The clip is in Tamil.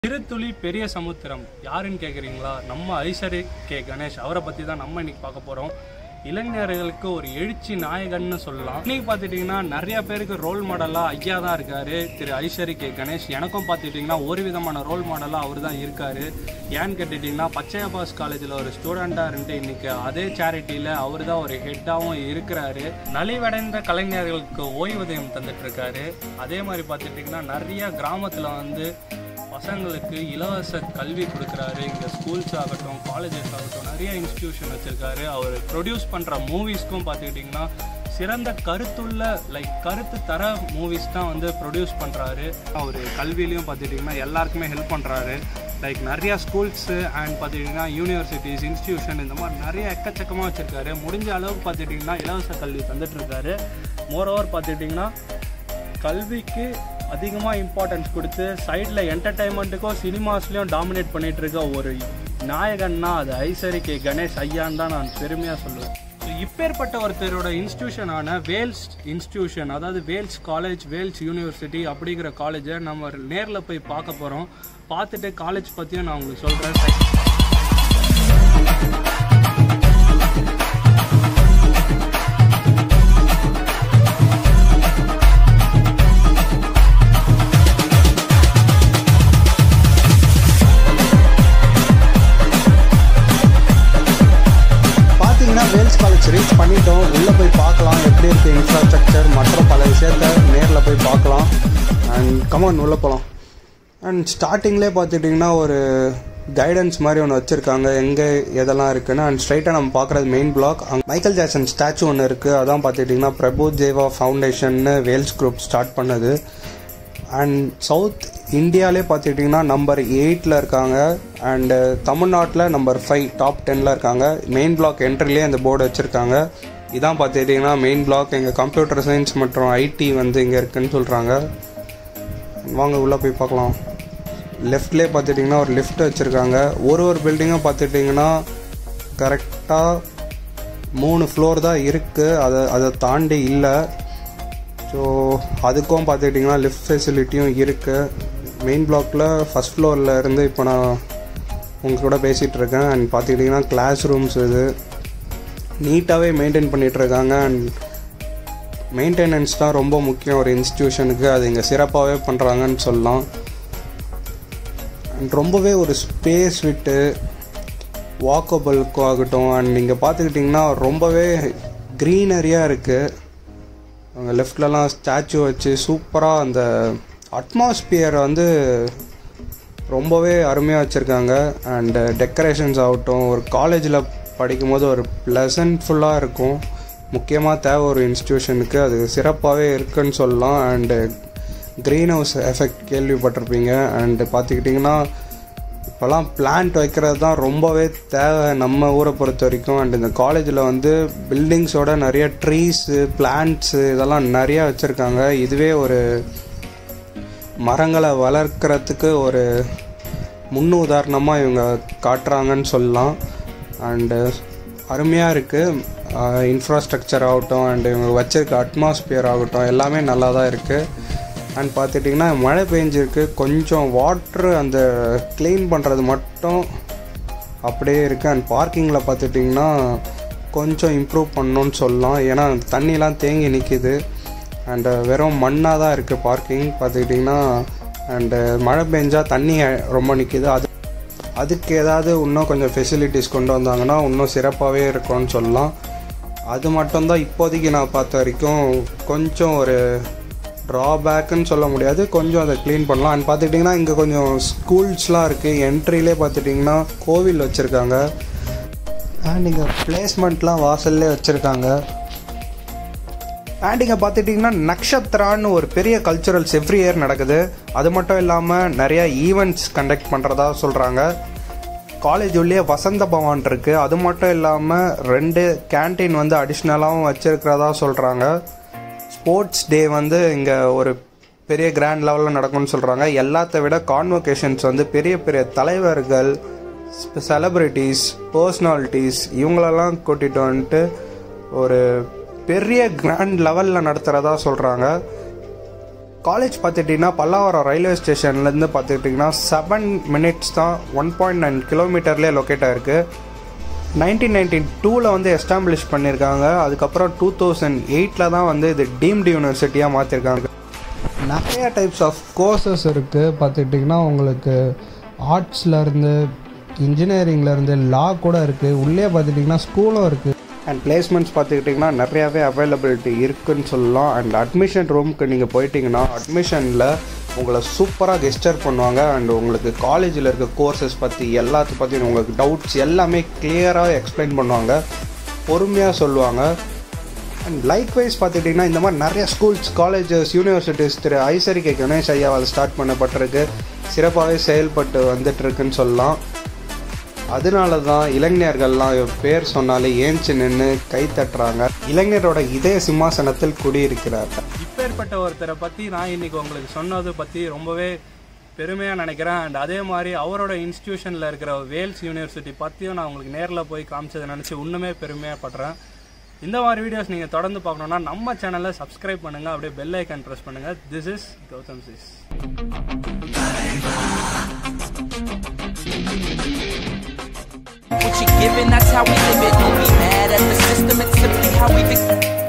திருத்துளி பெரிய சமுத்திரம் யாருன்னு கேட்குறீங்களா நம்ம ஐஸ்வரி கே கணேஷ் அவரை பற்றி தான் நம்ம இன்னைக்கு பார்க்க போகிறோம் இளைஞர்களுக்கு ஒரு எழுச்சி நாயகன்னு சொல்லலாம் இன்னைக்கு பார்த்துட்டிங்கன்னா நிறைய பேருக்கு ரோல் மாடலாக ஐயா தான் இருக்காரு திரு ஐஸ்வரி கே கணேஷ் எனக்கும் பார்த்துட்டிங்கன்னா ஒரு விதமான ரோல் மாடலாக அவர் தான் இருக்காரு ஏன்னு கேட்டுட்டிங்கன்னா பச்சையபாஸ் காலேஜில் ஒரு ஸ்டூடெண்ட்டாக இருந்துட்டு இன்னைக்கு அதே சேரிட்டியில் அவர் தான் ஒரு ஹெட்டாகவும் இருக்கிறாரு நலிவடைந்த கலைஞர்களுக்கு ஓய்வூதியம் தந்துட்டு இருக்காரு அதே மாதிரி பார்த்துட்டிங்கன்னா நிறைய கிராமத்தில் வந்து பசங்களுக்கு இலவச கல்வி கொடுக்குறாரு இங்கே ஸ்கூல்ஸ் ஆகட்டும் காலேஜஸ் ஆகட்டும் நிறைய இன்ஸ்டிடியூஷன் வச்சுருக்காரு அவர் ப்ரொடியூஸ் பண்ணுற மூவிஸ்க்கும் பார்த்துக்கிட்டிங்கன்னா சிறந்த கருத்துள்ள லைக் கருத்து தர மூவிஸ் தான் வந்து ப்ரொடியூஸ் பண்ணுறாரு அவர் கல்வியிலையும் பார்த்துக்கிட்டிங்கன்னா எல்லாருக்குமே ஹெல்ப் பண்ணுறாரு லைக் நிறையா ஸ்கூல்ஸு அண்ட் பார்த்துக்கிட்டிங்கன்னா யூனிவர்சிட்டிஸ் இன்ஸ்டிடியூஷன் இந்த மாதிரி நிறைய எக்கச்சக்கமாக வச்சுருக்காரு முடிஞ்ச அளவுக்கு பார்த்துக்கிட்டிங்கன்னா இலவச கல்வி தந்துட்டுருக்காரு மோரோவர் பார்த்துக்கிட்டிங்கன்னா கல்விக்கு அதிகமாக இம்பார்ட்டன்ஸ் கொடுத்து சைடில் என்டர்டைன்மெண்ட்டுக்கும் சினிமாஸ்லேயும் டாமினேட் பண்ணிட்டு இருக்க ஒரு நாயகன்னா அது ஐசரி கே கணேஷ் ஐயான்னு தான் நான் பெருமையாக சொல்லுவேன் ஸோ இப்பேற்பட்ட ஒருத்தரோட இன்ஸ்டியூஷனான வேல்ஸ் இன்ஸ்டியூஷன் அதாவது வேல்ஸ் காலேஜ் வேல்ஸ் யூனிவர்சிட்டி அப்படிங்கிற காலேஜை நம்ம நேரில் போய் பார்க்க போகிறோம் பார்த்துட்டு காலேஜ் பற்றியும் நான் உங்களுக்கு சொல்கிறேன் பார்த்தீங்கன்னா வேல்ஸ் காலேஜ் ரீச் பண்ணிட்டோம் உள்ளே போய் பார்க்கலாம் எப்படி இருக்குது இன்ஃப்ராஸ்ட்ரக்சர் மற்ற பல விஷயத்த நேரில் போய் பார்க்கலாம் அண்ட் கமான் உள்ளே போகலாம் அண்ட் ஸ்டார்டிங்லேயே பார்த்துட்டிங்கன்னா ஒரு கைடன்ஸ் மாதிரி ஒன்று வச்சுருக்காங்க எங்கே எதெல்லாம் இருக்குன்னு அண்ட் ஸ்ட்ரைட்டாக நம்ம பார்க்குறது மெயின் பிளாக் அங்கே மைக்கேல் ஜாக்சன் ஸ்டாச்சு ஒன்று இருக்குது அதான் பார்த்துட்டிங்கன்னா பிரபு தேவா ஃபவுண்டேஷன்னு வேல்ஸ் குரூப் ஸ்டார்ட் பண்ணது அண்ட் சவுத் இந்தியாவிலே பார்த்துக்கிட்டிங்கன்னா நம்பர் எயிட்டில் இருக்காங்க அண்டு தமிழ்நாட்டில் நம்பர் ஃபைவ் டாப் டென்னில் இருக்காங்க மெயின் பிளாக் என்ட்ரிலே அந்த போர்டு வச்சுருக்காங்க இதான் பார்த்துக்கிட்டிங்கன்னா மெயின் பிளாக் எங்கள் கம்ப்யூட்டர் சயின்ஸ் மற்றும் ஐடி வந்து இங்கே இருக்குன்னு சொல்கிறாங்க வாங்க உள்ளே போய் பார்க்கலாம் லெஃப்ட்லேயே பார்த்துட்டிங்கன்னா ஒரு லிஃப்ட் வச்சுருக்காங்க ஒரு ஒரு பில்டிங்கும் பார்த்துட்டிங்கன்னா கரெக்டாக மூணு ஃப்ளோர் தான் இருக்குது அதை அதை தாண்டி இல்லை ஸோ அதுக்கும் பார்த்துக்கிட்டிங்கன்னா லிஃப்ட் ஃபெசிலிட்டியும் இருக்குது மெயின் பிளாக்ல ஃபஸ்ட் ஃப்ளோரில் இருந்து இப்போ நான் உங்கள் கூட பேசிகிட்டு இருக்கேன் அண்ட் பார்த்துக்கிட்டிங்கன்னா கிளாஸ் ரூம்ஸ் இது நீட்டாகவே மெயின்டைன் பண்ணிகிட்ருக்காங்க அண்ட் மெயின்டெனன்ஸ் தான் ரொம்ப முக்கியம் ஒரு இன்ஸ்டியூஷனுக்கு அது இங்கே சிறப்பாகவே பண்ணுறாங்கன்னு சொல்லலாம் அண்ட் ரொம்பவே ஒரு ஸ்பேஸ் விட்டு வாக்கபிளுக்கும் ஆகட்டும் அண்ட் நீங்கள் பார்த்துக்கிட்டிங்கன்னா ரொம்பவே க்ரீனரியாக இருக்குது அவங்க லெஃப்ட்லலாம் ஸ்டாச்சு வச்சு சூப்பராக அந்த அட்மாஸ்பியரை வந்து ரொம்பவே அருமையாக வச்சுருக்காங்க அண்டு டெக்கரேஷன்ஸ் ஆகட்டும் ஒரு காலேஜில் படிக்கும்போது ஒரு ப்ளசன்ட்ஃபுல்லாக இருக்கும் முக்கியமாக தேவை ஒரு இன்ஸ்டியூஷனுக்கு அது சிறப்பாகவே இருக்குன்னு சொல்லலாம் அண்டு க்ரீன் ஹவுஸ் எஃபெக்ட் கேள்விப்பட்டிருப்பீங்க அண்டு பார்த்துக்கிட்டிங்கன்னா இப்போலாம் பிளான்ட் வைக்கிறது தான் ரொம்பவே தேவை நம்ம ஊரை பொறுத்த வரைக்கும் அண்ட் இந்த காலேஜில் வந்து பில்டிங்ஸோட நிறைய ட்ரீஸு பிளான்ட்ஸு இதெல்லாம் நிறையா வச்சுருக்காங்க இதுவே ஒரு மரங்களை வளர்க்குறதுக்கு ஒரு முன் உதாரணமாக இவங்க காட்டுறாங்கன்னு சொல்லலாம் அண்டு அருமையாக இருக்குது இன்ஃப்ராஸ்ட்ரக்சர் ஆகட்டும் அண்டு இவங்க வச்சிருக்க அட்மாஸ்பியர் ஆகட்டும் எல்லாமே நல்லா தான் இருக்குது அண்ட் பார்த்துட்டிங்கன்னா மழை பெஞ்சிருக்கு கொஞ்சம் வாட்ரு அந்த க்ளீன் பண்ணுறது மட்டும் அப்படியே இருக்குது அண்ட் பார்க்கிங்கில் பார்த்துட்டிங்கன்னா கொஞ்சம் இம்ப்ரூவ் பண்ணணும்னு சொல்லலாம் ஏன்னா தண்ணிலாம் தேங்கி நிற்கிது அண்டு வெறும் மண்ணாக தான் இருக்குது பார்க்கிங் பார்த்துக்கிட்டிங்கன்னா அண்டு மழை பெஞ்சால் தண்ணி ரொம்ப நிற்கிது அது அதுக்கு ஏதாவது இன்னும் கொஞ்சம் ஃபெசிலிட்டிஸ் கொண்டு வந்தாங்கன்னா இன்னும் சிறப்பாகவே இருக்கும்னு சொல்லலாம் அது மட்டும்தான் இப்போதைக்கு நான் பார்த்த வரைக்கும் கொஞ்சம் ஒரு ட்ராபேக்குன்னு சொல்ல முடியாது கொஞ்சம் அதை க்ளீன் பண்ணலாம் அண்ட் பார்த்துக்கிட்டிங்கன்னா இங்கே கொஞ்சம் ஸ்கூல்ஸ்லாம் இருக்குது என்ட்ரிலே பார்த்துட்டிங்கன்னா கோவில் வச்சுருக்காங்க அண்ட் இங்கே பிளேஸ்மெண்ட்லாம் வாசல்லே வச்சுருக்காங்க அண்ட் இங்கே பார்த்துட்டிங்கன்னா நக்ஷத்ரான்னு ஒரு பெரிய கல்ச்சுரல்ஸ் எவ்ரி இயர் நடக்குது அது மட்டும் இல்லாமல் நிறைய ஈவெண்ட்ஸ் கண்டக்ட் பண்ணுறதா சொல்கிறாங்க காலேஜ் உள்ளே வசந்த பவன் இருக்குது அது மட்டும் இல்லாமல் ரெண்டு கேன்டீன் வந்து அடிஷ்னலாகவும் வச்சுருக்கிறதா சொல்கிறாங்க ஸ்போர்ட்ஸ் டே வந்து இங்கே ஒரு பெரிய கிராண்ட் லெவலில் நடக்கும்னு சொல்கிறாங்க எல்லாத்த விட கான்வொகேஷன்ஸ் வந்து பெரிய பெரிய தலைவர்கள் செலிப்ரிட்டிஸ் பர்சனாலிட்டிஸ் இவங்களெல்லாம் கூட்டிகிட்டு வந்துட்டு ஒரு பெரிய கிராண்ட் லெவலில் நடத்துகிறதா சொல்கிறாங்க காலேஜ் பார்த்துட்டிங்கன்னா பல்லாவரம் ரயில்வே ஸ்டேஷன்லேருந்து பார்த்துக்கிட்டிங்கன்னா செவன் மினிட்ஸ் தான் ஒன் பாயிண்ட் நைன் கிலோமீட்டர்லேயே லொக்கேட் ஆயிருக்கு நைன்டீன் நைன்டி டூவில் வந்து எஸ்டாப்ளிஷ் பண்ணியிருக்காங்க அதுக்கப்புறம் டூ தௌசண்ட் எயிட்டில் தான் வந்து இது டீம்டு யூனிவர்சிட்டியாக மாற்றிருக்காங்க நிறைய டைப்ஸ் ஆஃப் கோர்சஸ் இருக்குது பார்த்துக்கிட்டிங்கன்னா உங்களுக்கு ஆர்ட்ஸ்லேருந்து இன்ஜினியரிங்லேருந்து லா கூட இருக்குது உள்ளே பார்த்துட்டிங்கன்னா ஸ்கூலும் இருக்குது அண்ட் பிளேஸ்மெண்ட்ஸ் பார்த்துக்கிட்டிங்கன்னா நிறையாவே அவைலபிலிட்டி இருக்குன்னு சொல்லலாம் அண்ட் அட்மிஷன் ரூமுக்கு நீங்கள் போயிட்டீங்கன்னா அட்மிஷனில் உங்களை சூப்பராக கெஸ்டர் பண்ணுவாங்க அண்ட் உங்களுக்கு காலேஜில் இருக்க கோர்சஸ் பற்றி எல்லாத்த பற்றியும் உங்களுக்கு டவுட்ஸ் எல்லாமே கிளியராக எக்ஸ்பிளைன் பண்ணுவாங்க பொறுமையாக சொல்லுவாங்க அண்ட் லைக் வைஸ் பார்த்துட்டிங்கன்னா இந்த மாதிரி நிறைய schools colleges universities Thiru Ishari K Ganesh ஐயாவால் ஸ்டார்ட் பண்ணப்பட்டிருக்கு சிறப்பாகவே செயல்பட்டு வந்துட்டுருக்குன்னு சொல்லலாம் அதனால தான் இளைஞர்கள்லாம் இவர் பேர் சொன்னாலே ஏஞ்சி நின்று கை தட்டுறாங்க இளைஞரோட இதய சிம்மாசனத்தில் குடியிருக்கிறார் இப்பேற்பட்ட ஒருத்தரை பற்றி நான் இன்னைக்கு உங்களுக்கு சொன்னதை பற்றி ரொம்பவே பெருமையாக நினைக்கிறேன் அண்ட் அதே மாதிரி அவரோட இன்ஸ்டியூஷனில் இருக்கிற வேல்ஸ் யூனிவர்சிட்டி பற்றியும் நான் உங்களுக்கு நேரில் போய் காமிச்சதை நினச்சி இன்னுமே பெருமையாக படுறேன் இந்த மாதிரி வீடியோஸ் நீங்கள் தொடர்ந்து பார்க்கணுன்னா நம்ம சேனலை சப்ஸ்கிரைப் பண்ணுங்கள் அப்படியே பெல் ஐக்கன் ப்ரெஸ் பண்ணுங்கள் this is Gautham sis What you giving, that's how we live it. Don't be mad at the system, it's simply how we. Be-